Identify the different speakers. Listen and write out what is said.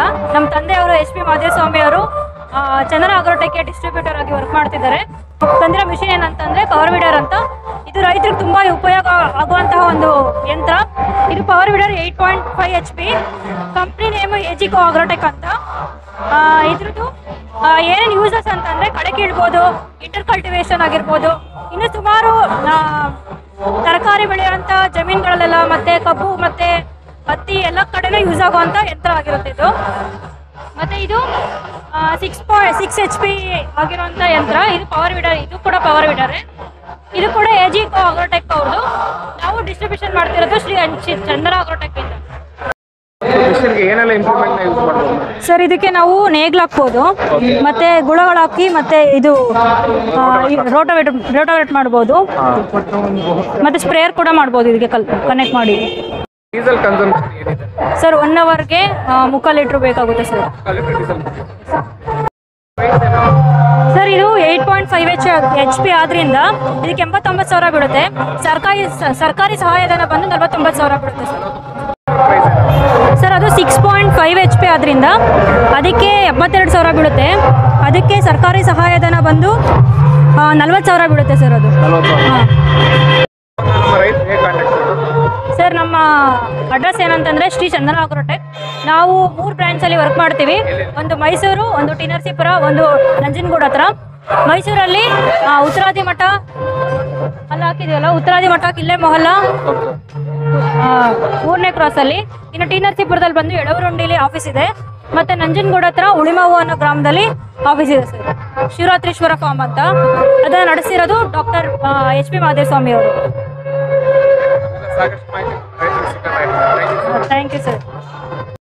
Speaker 1: ನಮ್ಮ ತಂದೆಯವರು H P Madeswamy ಅವರು ಆ, ಚಂದನ ಅಗ್ರೋಟೆಕ್ಗೆ ಡಿಸ್ಟ್ರಿಬ್ಯೂಟರ್ ಆಗಿ ವರ್ಕ್ ಮಾಡ್ತಿದ್ದಾರೆ ತಂದಿರೋ ಮಿಷಿನ್ ಏನಂತಂದ್ರೆ ಪವರ್ ವಿಡರ್ ಅಂತ ಇದು ರೈತರಿಗೆ ತುಂಬಾ ಉಪಯೋಗ ಆಗುವಂತಹ ಒಂದು ಯಂತ್ರ ಇದು power weeder eight point five H P company name ಎಜಿಕೋ ಅಗ್ರೋಟೆಕ್ ಅಂತ ಆ, ಇದ್ರದ್ದು ಆ, ಏನೇನು ಯೂಸಸ್ ಅಂತಂದ್ರೆ ಕಳೆ ಕೀಳ್ಬೋದು ಇಂಟರ್ ಕಲ್ಟಿವೇಶನ್ ಆಗಿರ್ಬೋದು ಇನ್ನು ಸುಮಾರು ಆ, ತರಕಾರಿ ಬೆಳೆಯುವಂತ ಜಮೀನುಗಳಲ್ಲೆಲ್ಲ ಮತ್ತೆ ಕಬ್ಬು ಮತ್ತೆ ಹತ್ತಿ ಎಲ್ಲ ಕಡೆನೂ ಯೂಸ್ ಆಗುವಂತ ಯಂತ್ರ ಆಗಿರುತ್ತೆ ಇದು ಮತ್ತೆ ಇದು six point six H P ಆಗಿರುವಂತ ಯಂತ್ರ ಇದು ಪವರ್ ವಿಡರ್ ಇದು ಕೂಡ ಪವರ್ ವಿಡರ್ ಇದು ಕೂಡ ಎ ಜಿ ಅಗ್ರೋಟೆಕ್ ಅವ್ರದ್ದು ನಾವು ಡಿಸ್ಟ್ರಿಬ್ಯೂಷನ್ ಮಾಡ್ತಿರೋದು ಶ್ರೀ ಶ್ರೀ ಚಂದನ ಅಗ್ರೋಟೆಕ್ ಇಂದ
Speaker 2: ಮಿಷನ್ಗೆ ಏನೆಲ್ಲ ಇಂಪ್ಲಿಮೆಂಟ್ ಯೂಸ್ ಮಾಡ್ಬೋದು
Speaker 1: ಸರ್ ಇದಕ್ಕೆ ನಾವು ನೇಗ್ಲು ಹಾಕ್ಬೋದು ಮತ್ತೆ ಗುಳಗಳು ಹಾಕಿ ಮತ್ತೆ ಇದು ರೋಟೋವೇಟ್ ರೋಟೋವೇಟ್ ಮಾಡ್ಬೋದು ಮತ್ತೆ ಸ್ಪ್ರೇಯರ್ ಕೂಡ ಮಾಡ್ಬೋದು ಇದಕ್ಕೆ ಕಲ್ ಕನೆಕ್ಟ್ ಮಾಡಿ
Speaker 2: ಡೀಸೆಲ್ ಕನ್ಸಂಪ್ಷನ್ ಏನಿದೆ
Speaker 1: ಸರ್ ಒನ್ ಅವರ್ಗೆ ಮುಕ್ಕಾಲು ಲೀಟ್ರ್ ಬೇಕಾಗುತ್ತೆ ಸರ್
Speaker 2: ಡೀಸೆಲ್
Speaker 1: ಸರ್ ಇದು eight point five H H P ಆದ್ರಿಂದ ಇದಕ್ಕೆ ಎಂಬತ್ತೊಂಬತ್ತು ಸಾವಿರ ಬೀಳುತ್ತೆ ಸರ್ಕಾರಿ ಸ- ಸರ್ಕಾರಿ ಸಹಾಯಧನ ಬಂದು ನಲವತ್ತೊಂಬತ್ತು ಸಾವಿರ ಬೀಳುತ್ತೆ ಸರ್ ಸರ್ ಅದು six point five H P ಆದ್ರಿಂದ ಅದಕ್ಕೆ ಎಪ್ಪತ್ತೆರಡು ಸಾವಿರ ಬೀಳುತ್ತೆ ಅದಕ್ಕೆ ಸರ್ಕಾರಿ ಸಹಾಯಧನ ಬಂದು ನಲ್ವತ್ತು ಸಾವಿರ ಬೀಳುತ್ತೆ ಸರ್ ಅದು ಹಾಂ
Speaker 2: ನಮ್ಮ ರೈತ ಹೇಗೆ ಕಾಂಟ್ಯಾಕ್ಟ್ ಮಾಡೋದು
Speaker 1: ಸರ್ ನಮ್ಮ ಅಡ್ರೆಸ್ ಏನಂತಂದ್ರೆ ಶ್ರೀ ಚಂದನ ಅಗ್ರೋಟೆಕ್ ನಾವು ಮೂರು ಬ್ರಾಂಚಲ್ಲಿ ವರ್ಕ್ ಮಾಡ್ತೀವಿ ಒಂದು ಮೈಸೂರು ಒಂದು ಟಿ ನರಸೀಪುರ ಒಂದು ನಂಜನಗೂಡು ಹತ್ರ ಮೈಸೂರಲ್ಲಿ ಆ, ಉತ್ತರಾದಿ ಮಠ ಅಲ್ಲಿ ಹಾಕಿದೀವಲ್ಲ ಉತ್ತರಾದಿ ಮಠ ಕಿಲ್ಲೆ ಮೊಹಲ್ಲ ಆ, ಮೂರನೇ ಕ್ರಾಸಲ್ಲಿ ಇನ್ನು ಟಿ ನರಸೀಪುರದಲ್ಲಿ ಬಂದು ಎಡವರುಂಡಿಲಿ ಆಫೀಸ್ ಇದೆ ಮತ್ತೆ ನಂಜನಗೂಡು ಹತ್ರ ಉಳಿಮಾವು ಅನ್ನೋ ಗ್ರಾಮದಲ್ಲಿ ಆಫೀಸ್ ಇದೆ ಸರ್ ಶಿವರಾತ್ರೀಶ್ವರ ಫಾರ್ಮ್ ಅಂತ ಅದನ್ನು ನಡೆಸಿರೋದು ಡಾಕ್ಟರ್ ಎಚ್ ಪಿ ಮಾದೇಸ್ವಾಮಿ ಅವರು
Speaker 2: ಸಾಕಷ್ಟು ಮಾಹಿತಿ ರೈತರಿಗೆ ಸಿಗಲ್ಲ
Speaker 1: ಥ್ಯಾಂಕ್ ಯು ಸರ್